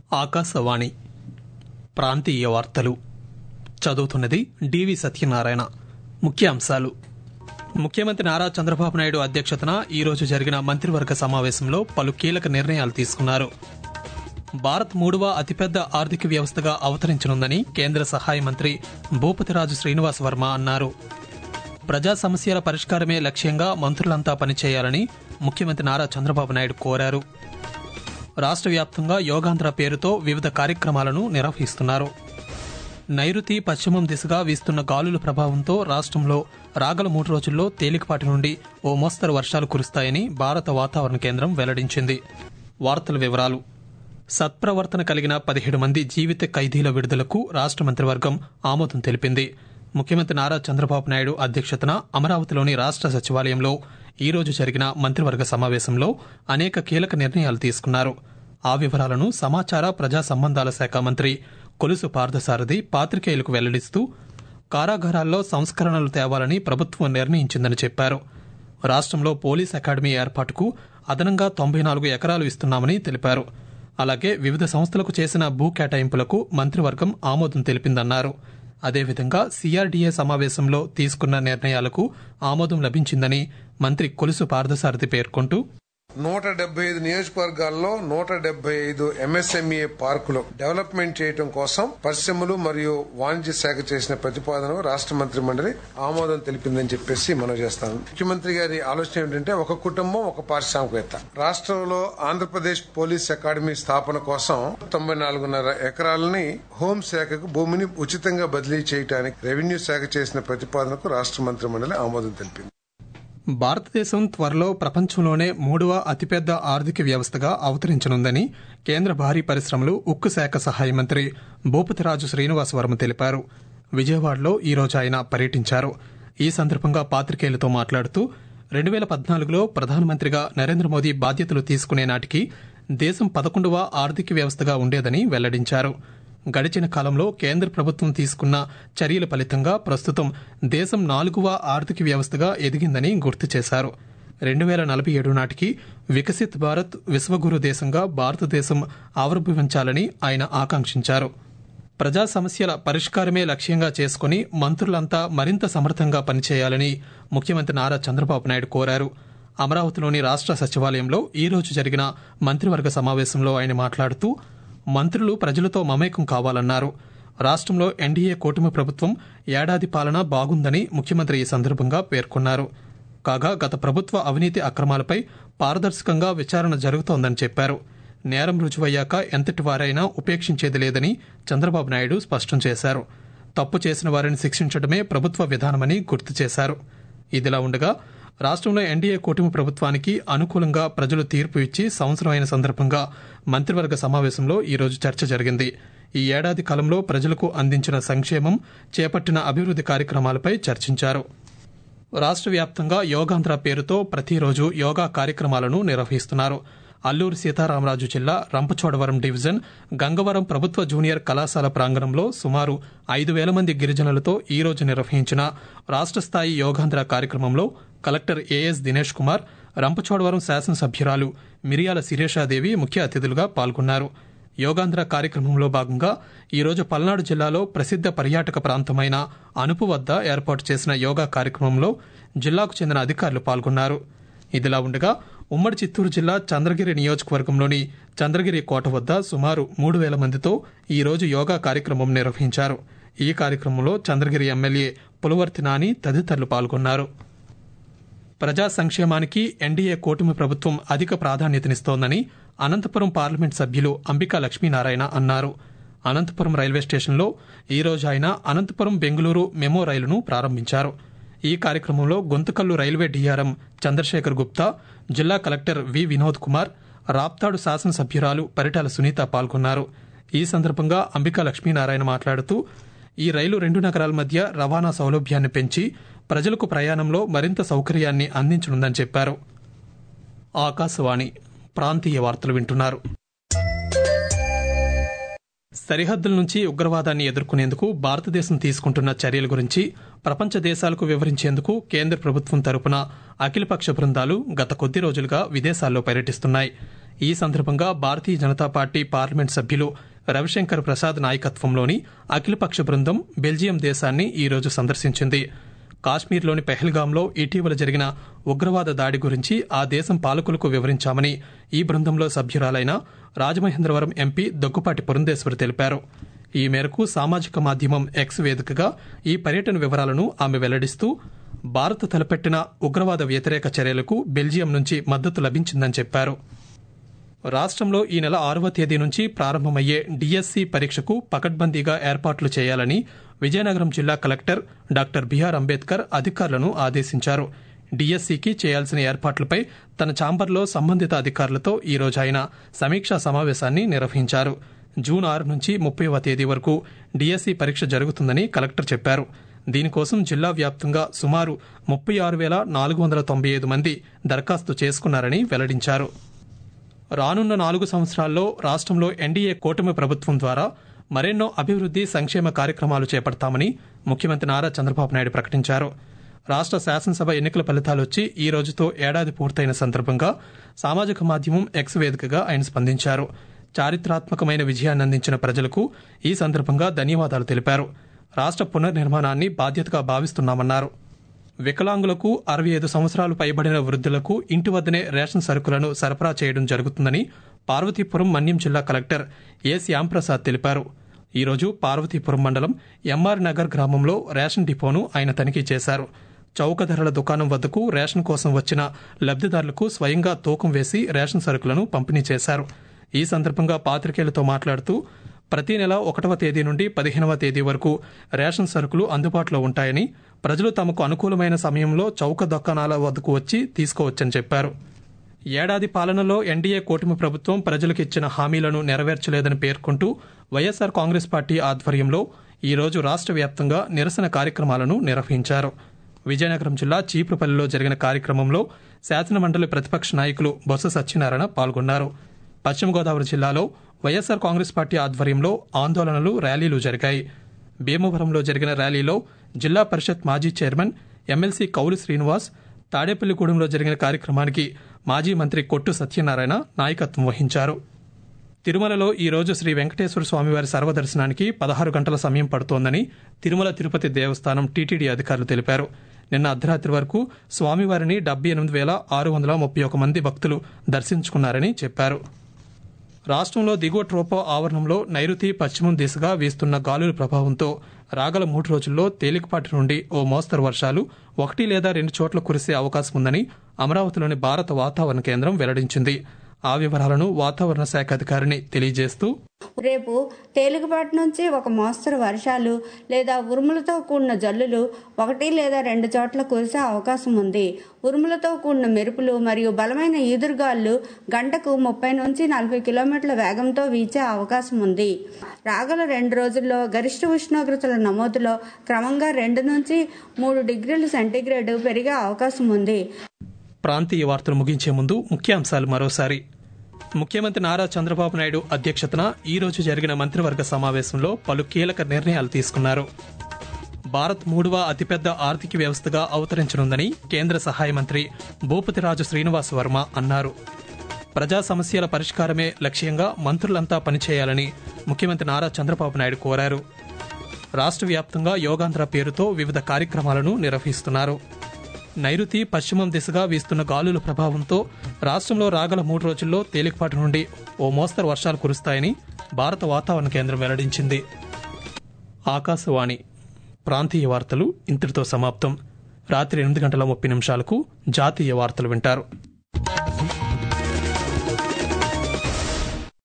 ఆకాశవాణి ప్రాంతీయ వార్తలు చదువుతున్నది డివి సత్యనారాయణ ముఖ్యాంశాలు ముఖ్యమంత్రి నారా చంద్రబాబు నాయుడు అధ్యక్షతన ఈరోజు జరిగిన మంత్రివర్గ సమావేశంలో పలు కీలక నిర్ణయాలు తీసుకున్నారు భారత్ మూడవ అతిపెద్ద ఆర్థిక వ్యవస్థగా అవతరించనుందని కేంద్ర సహాయ మంత్రి భూపతిరాజు శ్రీనివాస్ వర్మ అన్నారు ప్రజా సమస్యల పరిష్కారమే లక్ష్యంగా మంత్రులంతా పనిచేయాలని ముఖ్యమంత్రి నారా చంద్రబాబు నాయుడు కోరారు రాష్ట్ర వ్యాప్తంగా యోగాంధ్ర పేరుతో వివిధ కార్యక్రమాలను నిర్వహిస్తున్నారు నైరుతి పశ్చిమం దిశగా వీస్తున్న గాలుల ప్రభావంతో రాష్ట్రంలో రాగల మూడు రోజుల్లో తేలికపాటి నుండి ఓ మోస్తరు వర్షాలు కురుస్తాయని భారత వాతావరణ కేంద్రం వెల్లడించింది వార్తల వివరాలు సత్ప్రవర్తన కలిగిన పదిహేడు మంది జీవిత ఖైదీల విడుదలకు రాష్ట్ర మంత్రివర్గం ఆమోదం తెలిపింది ముఖ్యమంత్రి నారా చంద్రబాబు నాయుడు అధ్యక్షతన అమరావతిలోని రాష్ట్ర సచివాలయంలో ఈ రోజు జరిగిన మంత్రివర్గ సమావేశంలో అనేక కీలక నిర్ణయాలు తీసుకున్నారు ఆ వివరాలను సమాచార ప్రజా సంబంధాల శాఖ మంత్రి కొలుసు పార్థసారథి పాత్రికేయులకు వెల్లడిస్తూ కారాగారాల్లో సంస్కరణలు తేవాలని ప్రభుత్వం నిర్ణయించిందని చెప్పారు రాష్ట్రంలో పోలీస్ అకాడమీ ఏర్పాటుకు అదనంగా తొంభై నాలుగు ఎకరాలు ఇస్తున్నామని తెలిపారు అలాగే వివిధ సంస్థలకు చేసిన భూ కేటాయింపులకు మంత్రివర్గం ఆమోదం తెలిపిందన్నారు అదేవిధంగా సీఆర్డీఏ సమావేశంలో తీసుకున్న నిర్ణయాలకు ఆమోదం లభించిందని మంత్రి కొలుసు పార్థసారథి పేర్కొంటూ నూట డెబ్బై ఐదు నియోజకవర్గాల్లో నూట డెబ్బై ఐదు ఎంఎస్ఎంఈ పార్కులు డెవలప్మెంట్ చేయడం కోసం పరిశ్రమలు మరియు వాణిజ్య శాఖ చేసిన ప్రతిపాదనకు రాష్ట్ర మంత్రి మండలి ఆమోదం తెలిపిందని చెప్పేసి మనం చేస్తాను ముఖ్యమంత్రి గారి ఆలోచన ఏంటంటే ఒక కుటుంబం ఒక పారిశ్రామికవేత్త రాష్ట్రంలో ఆంధ్రప్రదేశ్ పోలీస్ అకాడమీ స్థాపన కోసం తొంభై నాలుగున్నర ఎకరాలని హోంశాఖకు భూమిని ఉచితంగా బదిలీ చేయడానికి రెవెన్యూ శాఖ చేసిన ప్రతిపాదనకు రాష్ట్ర మంత్రి మండలి ఆమోదం తెలిపింది భారతదేశం త్వరలో ప్రపంచంలోనే మూడవ అతిపెద్ద ఆర్థిక వ్యవస్థగా అవతరించనుందని కేంద్ర భారీ పరిశ్రమలు ఉక్కు శాఖ సహాయ మంత్రి భూపతిరాజు శ్రీనివాస్ వర్మ తెలిపారు విజయవాడలో ఈ రోజు ఆయన పర్యటించారు ఈ సందర్భంగా పాత్రికేయులతో మాట్లాడుతూ రెండు వేల పద్నాలుగులో ప్రధానమంత్రిగా నరేంద్ర మోదీ బాధ్యతలు తీసుకునే నాటికి దేశం పదకొండవ ఆర్థిక వ్యవస్థగా ఉండేదని వెల్లడించారు గడిచిన కాలంలో కేంద్ర ప్రభుత్వం తీసుకున్న చర్యల ఫలితంగా ప్రస్తుతం దేశం నాలుగవ ఆర్థిక వ్యవస్థగా ఎదిగిందని గుర్తు చేశారు రెండు వేల నలభై ఏడు నాటికి వికసిత్ భారత్ విశ్వగురు దేశంగా భారతదేశం ఆవిర్భవించాలని ఆయన ఆకాంక్షించారు ప్రజా సమస్యల పరిష్కారమే లక్ష్యంగా చేసుకుని మంత్రులంతా మరింత సమర్థంగా పనిచేయాలని ముఖ్యమంత్రి నారా చంద్రబాబు నాయుడు కోరారు అమరావతిలోని రాష్ట్ర సచివాలయంలో ఈ రోజు జరిగిన మంత్రివర్గ సమావేశంలో ఆయన మాట్లాడుతూ మంత్రులు ప్రజలతో మమేకం కావాలన్నారు రాష్ట్రంలో ఎన్డీఏ కూటమి ప్రభుత్వం ఏడాది పాలన బాగుందని ముఖ్యమంత్రి ఈ సందర్భంగా పేర్కొన్నారు కాగా గత ప్రభుత్వ అవినీతి అక్రమాలపై పారదర్శకంగా విచారణ జరుగుతోందని చెప్పారు నేరం రుజువయ్యాక ఎంతటి వారైనా ఉపేక్షించేది లేదని చంద్రబాబు నాయుడు స్పష్టం చేశారు తప్పు చేసిన వారిని శిక్షించడమే ప్రభుత్వ విధానమని గుర్తు చేశారు ఇదిలా ఉండగా రాష్ట్రంలో ఎన్డీఏ కూటమి ప్రభుత్వానికి అనుకూలంగా ప్రజలు తీర్పు ఇచ్చి సంవత్సరం అయిన సందర్భంగా మంత్రివర్గ సమావేశంలో ఈరోజు చర్చ జరిగింది ఈ ఏడాది కాలంలో ప్రజలకు అందించిన సంక్షేమం చేపట్టిన అభివృద్ది కార్యక్రమాలపై చర్చించారు రాష్ట్ర వ్యాప్తంగా యోగాంధ్ర పేరుతో ప్రతిరోజు యోగా కార్యక్రమాలను నిర్వహిస్తున్నారు అల్లూరు సీతారామరాజు జిల్లా రంపచోడవరం డివిజన్ గంగవరం ప్రభుత్వ జూనియర్ కళాశాల ప్రాంగణంలో సుమారు ఐదు వేల మంది గిరిజనులతో ఈ రోజు నిర్వహించిన రాష్ట్ర స్థాయి యోగాంధ్ర కార్యక్రమంలో కలెక్టర్ ఏఎస్ దినేష్ కుమార్ రంపచోడవరం శాసనసభ్యురాలు మిరియాల శిరీషాదేవి ముఖ్య అతిథులుగా పాల్గొన్నారు యోగాంధ్ర కార్యక్రమంలో భాగంగా ఈరోజు పల్నాడు జిల్లాలో ప్రసిద్ధ పర్యాటక ప్రాంతమైన అనుపు వద్ద ఏర్పాటు చేసిన యోగా కార్యక్రమంలో జిల్లాకు చెందిన అధికారులు పాల్గొన్నారు ఇదిలా ఉండగా ఉమ్మడి చిత్తూరు జిల్లా చంద్రగిరి నియోజకవర్గంలోని చంద్రగిరి కోట వద్ద సుమారు మూడు వేల మందితో ఈ రోజు యోగా కార్యక్రమం నిర్వహించారు ఈ కార్యక్రమంలో చంద్రగిరి ఎమ్మెల్యే పులవర్తి నాని తదితరులు పాల్గొన్నారు ప్రజా సంక్షేమానికి ఎన్డీఏ కూటమి ప్రభుత్వం అధిక ప్రాధాన్యతనిస్తోందని అనంతపురం పార్లమెంట్ సభ్యులు అంబికా లక్ష్మీనారాయణ అన్నారు అనంతపురం రైల్వే స్టేషన్లో ఈ రోజు ఆయన అనంతపురం బెంగళూరు మెమో రైలును ప్రారంభించారు ఈ కార్యక్రమంలో గొంతుకల్లు రైల్వే డీఆర్ఎం చంద్రశేఖర్ గుప్తా జిల్లా కలెక్టర్ వి వినోద్ కుమార్ రాప్తాడు శాసనసభ్యురాలు పరిటాల సునీత పాల్గొన్నారు ఈ సందర్భంగా అంబికా లక్ష్మీనారాయణ మాట్లాడుతూ ఈ రైలు రెండు నగరాల మధ్య రవాణా సౌలభ్యాన్ని పెంచి ప్రజలకు ప్రయాణంలో మరింత సౌకర్యాన్ని అందించనుందని చెప్పారు ఆకాశవాణి ప్రాంతీయ వార్తలు వింటున్నారు సరిహద్దుల నుంచి ఉగ్రవాదాన్ని ఎదుర్కొనేందుకు భారతదేశం తీసుకుంటున్న చర్యల గురించి ప్రపంచ దేశాలకు వివరించేందుకు కేంద్ర ప్రభుత్వం తరపున అఖిలపక్ష బృందాలు గత కొద్ది రోజులుగా విదేశాల్లో పర్యటిస్తున్నాయి ఈ సందర్భంగా భారతీయ జనతా పార్టీ పార్లమెంట్ సభ్యులు రవిశంకర్ ప్రసాద్ నాయకత్వంలోని అఖిలపక్ష బృందం బెల్జియం దేశాన్ని ఈ రోజు సందర్శించింది కాశ్మీర్లోని పెహల్గాంలో ఇటీవల జరిగిన ఉగ్రవాద దాడి గురించి ఆ దేశం పాలకులకు వివరించామని ఈ బృందంలో సభ్యురాలైన రాజమహేంద్రవరం ఎంపీ దగ్గుపాటి పురంధేశ్వరి తెలిపారు ఈ మేరకు సామాజిక మాధ్యమం ఎక్స్ వేదికగా ఈ పర్యటన వివరాలను ఆమె వెల్లడిస్తూ భారత్ తలపెట్టిన ఉగ్రవాద వ్యతిరేక చర్యలకు బెల్జియం నుంచి మద్దతు లభించిందని చెప్పారు రాష్ట్రంలో ఈ నెల ఆరవ తేదీ నుంచి ప్రారంభమయ్యే డిఎస్సి పరీక్షకు పకడ్బందీగా ఏర్పాట్లు చేయాలని విజయనగరం జిల్లా కలెక్టర్ డాక్టర్ బిఆర్ అంబేద్కర్ అధికారులను ఆదేశించారు డిఎస్సికి చేయాల్సిన ఏర్పాట్లపై తన ఛాంబర్లో సంబంధిత అధికారులతో ఈ రోజు ఆయన సమీక్షా సమావేశాన్ని నిర్వహించారు జూన్ ఆరు నుంచి ముప్పైవ తేదీ వరకు డిఎస్సి పరీక్ష జరుగుతుందని కలెక్టర్ చెప్పారు దీనికోసం జిల్లా వ్యాప్తంగా సుమారు ముప్పై ఆరు వేల నాలుగు వందల తొంభై ఐదు మంది దరఖాస్తు చేసుకున్నారని వెల్లడించారు రానున్న నాలుగు సంవత్సరాల్లో రాష్ట్రంలో ఎన్డీఏ కూటమి ప్రభుత్వం ద్వారా మరెన్నో అభివృద్ది సంక్షేమ కార్యక్రమాలు చేపడతామని ముఖ్యమంత్రి నారా చంద్రబాబు నాయుడు ప్రకటించారు రాష్ట్ర శాసనసభ ఎన్నికల ఫలితాలొచ్చి ఈ రోజుతో ఏడాది పూర్తయిన సందర్భంగా సామాజిక మాధ్యమం ఎక్స్ వేదికగా ఆయన స్పందించారు చారిత్రాత్మకమైన విజయాన్ని అందించిన ప్రజలకు ఈ సందర్భంగా ధన్యవాదాలు తెలిపారు రాష్ట్ర పునర్నిర్మాణాన్ని బాధ్యతగా భావిస్తున్నామన్నారు వికలాంగులకు అరవై ఐదు సంవత్సరాలు పైబడిన వృద్ధులకు ఇంటి వద్దనే రేషన్ సరుకులను సరఫరా చేయడం జరుగుతుందని పార్వతీపురం మన్యం జిల్లా కలెక్టర్ ఏ శ్యాంప్రసాద్ తెలిపారు ఈరోజు పార్వతీపురం మండలం ఎంఆర్ నగర్ గ్రామంలో రేషన్ డిపోను ఆయన తనిఖీ చేశారు చౌక ధరల దుకాణం వద్దకు రేషన్ కోసం వచ్చిన లబ్దిదారులకు స్వయంగా తూకం వేసి రేషన్ సరుకులను పంపిణీ చేశారు ఈ సందర్భంగా పాత్రికేయులతో మాట్లాడుతూ ప్రతి నెల ఒకటవ తేదీ నుండి పదిహేనవ తేదీ వరకు రేషన్ సరుకులు అందుబాటులో ఉంటాయని ప్రజలు తమకు అనుకూలమైన సమయంలో చౌక దుకాణాల వద్దకు వచ్చి తీసుకోవచ్చని చెప్పారు ఏడాది పాలనలో ఎన్డీఏ కూటమి ప్రభుత్వం ప్రజలకు ఇచ్చిన హామీలను నెరవేర్చలేదని పేర్కొంటూ వైఎస్సార్ కాంగ్రెస్ పార్టీ ఆధ్వర్యంలో ఈ రోజు రాష్ట్ర వ్యాప్తంగా నిరసన కార్యక్రమాలను నిర్వహించారు విజయనగరం జిల్లా చీపురుపల్లిలో జరిగిన కార్యక్రమంలో శాసనమండలి ప్రతిపక్ష నాయకులు బొత్స సత్యనారాయణ పాల్గొన్నారు పశ్చిమ గోదావరి జిల్లాలో వైఎస్సార్ కాంగ్రెస్ పార్టీ ఆధ్వర్యంలో ఆందోళనలు ర్యాలీలు జరిగాయి భీమవరంలో జరిగిన ర్యాలీలో జిల్లా పరిషత్ మాజీ చైర్మన్ ఎమ్మెల్సీ కౌలు శ్రీనివాస్ తాడేపల్లిగూడెంలో జరిగిన కార్యక్రమానికి మాజీ మంత్రి కొట్టు సత్యనారాయణ నాయకత్వం వహించారు తిరుమలలో ఈ రోజు శ్రీ వెంకటేశ్వర స్వామివారి సర్వదర్శనానికి పదహారు గంటల సమయం పడుతోందని తిరుమల తిరుపతి దేవస్థానం టీటీడీ అధికారులు తెలిపారు నిన్న అర్ధరాత్రి వరకు స్వామివారిని డెబ్బై ఎనిమిది వేల ఆరు వందల ముప్పై ఒక మంది భక్తులు దర్శించుకున్నారని చెప్పారు రాష్ట్రంలో దిగువ ట్రోపో ఆవరణంలో నైరుతి పశ్చిమం దిశగా వీస్తున్న గాలుల ప్రభావంతో రాగల మూడు రోజుల్లో తేలికపాటి నుండి ఓ మోస్తరు వర్షాలు ఒకటి లేదా రెండు చోట్ల కురిసే అవకాశం ఉందని అమరావతిలోని భారత వాతావరణ కేంద్రం వెల్లడించింది ఆ వివరాలను వాతావరణ శాఖ అధికారిని తెలియజేస్తూ రేపు తేలికపాటి నుంచి ఒక మోస్తరు వర్షాలు లేదా ఉరుములతో కూడిన జల్లులు ఒకటి లేదా రెండు చోట్ల కురిసే అవకాశం ఉంది ఉరుములతో కూడిన మెరుపులు మరియు బలమైన ఈదురుగాలు గంటకు ముప్పై నుంచి నలభై కిలోమీటర్ల వేగంతో వీచే అవకాశం ఉంది రాగల రెండు రోజుల్లో గరిష్ట ఉష్ణోగ్రతల నమోదులో క్రమంగా రెండు నుంచి మూడు డిగ్రీల సెంటీగ్రేడ్ పెరిగే అవకాశం ఉంది ప్రాంతీయ వార్తలు ముగించే ముందు ముఖ్యాంశాలు మరోసారి ముఖ్యమంత్రి నారా చంద్రబాబు నాయుడు అధ్యక్షతన ఈ రోజు జరిగిన మంత్రివర్గ సమావేశంలో పలు కీలక నిర్ణయాలు తీసుకున్నారు భారత్ మూడవ అతిపెద్ద ఆర్థిక వ్యవస్థగా అవతరించనుందని కేంద్ర సహాయ మంత్రి భూపతిరాజు శ్రీనివాస్ వర్మ అన్నారు ప్రజా సమస్యల పరిష్కారమే లక్ష్యంగా మంత్రులంతా పనిచేయాలని ముఖ్యమంత్రి నారా చంద్రబాబు నాయుడు కోరారు రాష్ట్ర వ్యాప్తంగా యోగాంధ్ర పేరుతో వివిధ కార్యక్రమాలను నిర్వహిస్తున్నారు నైరుతి పశ్చిమం దిశగా వీస్తున్న గాలుల ప్రభావంతో రాష్ట్రంలో రాగల మూడు రోజుల్లో తేలికపాటి నుండి ఓ మోస్తరు వర్షాలు కురుస్తాయని భారత వాతావరణ కేంద్రం వెల్లడించింది ఆకాశవాణి ప్రాంతీయ వార్తలు ఇంతటితో సమాప్తం రాత్రి ఎనిమిది గంటల ముప్పై నిమిషాలకు జాతీయ వార్తలు వింటారు